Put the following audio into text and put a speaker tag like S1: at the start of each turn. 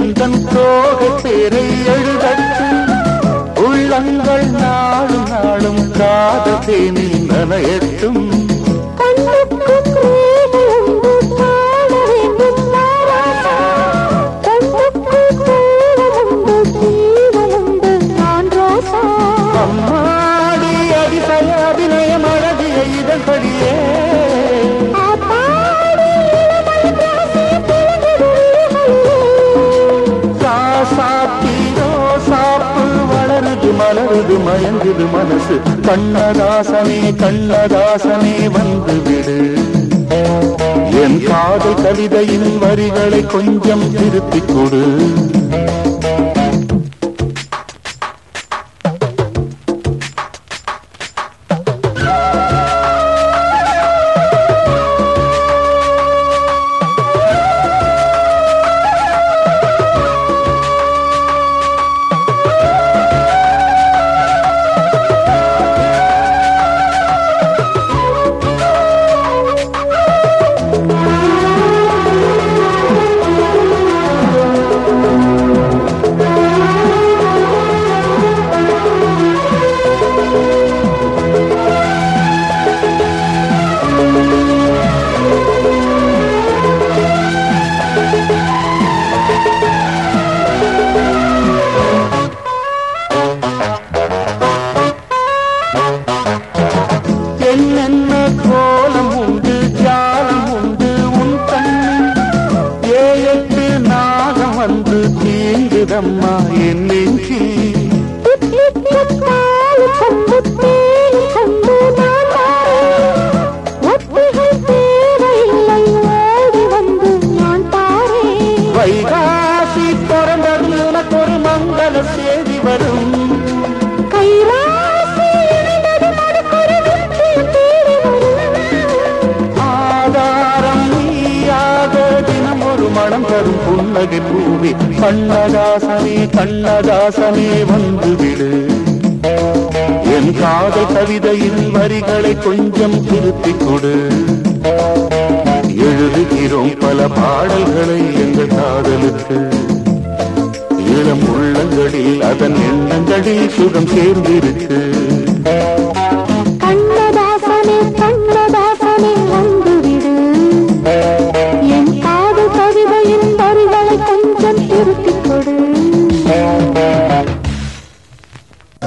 S1: எந்தன் தோகை பேரை எழுதட்டும் உள்ளங்கள் நாளும் நாளும் காதல் தேனில் நனையட்டும்
S2: கண்ணுக்கு பிரேமை உண்டு காண வேண்டும் நாராசா கண்ணுக்கு கோலம் உண்டு ஜீவன் உண்டு நான் ரோசா
S1: அம்மாடி அதிசய அபிநயம் அழகிய இதழ் படியே
S2: ஆத்தாடி இளமை ராசி பிறந்தது
S1: சாப்பிரோ சாப்பு வளருது மலருது மயங்குது மனசு கண்ணதாசனே கண்ணதாசனே வந்து விடு என் காதல் கவிதையின் வரிகளை கொஞ்சம் திருத்திக் கொடு என்னென்ன கோலம் உண்டு ஜாலம் உண்டு உன் கண்ணில் ஏழெட்டு நாகம் வந்து தீங்குதம்மா என் நெஞ்சில்
S2: பால் கொண்டு தேன் கொண்டு நான் தாரேன் ஒத்திகை தேவையில்லை ஓடி வந்து நான் தாரேன்
S1: வைகாசி பிறந்தது உனக்கு ஒரு மங்கள செய்தி வரும்
S2: கைராசி இணைந்தது மறுக்கொரு நிச்சயம் தேடி வரும்
S1: ஆதாரம் நீயாக தினம் ஒரு மனம் தரும் புன்னகை பூவி கண்ணதாசனே கண்ணதாசனே வந்து விடு என் காதல் கவிதையின் வரிகளை கொஞ்சம் திருத்திக் கொடு எழுதுகிறோம் பல பாடல்களை எங்கள் காதலுக்கு இளம் உள்ளங்களில் அதன் எண்ணங்களில் சுகம் சேர்ந்திருக்கு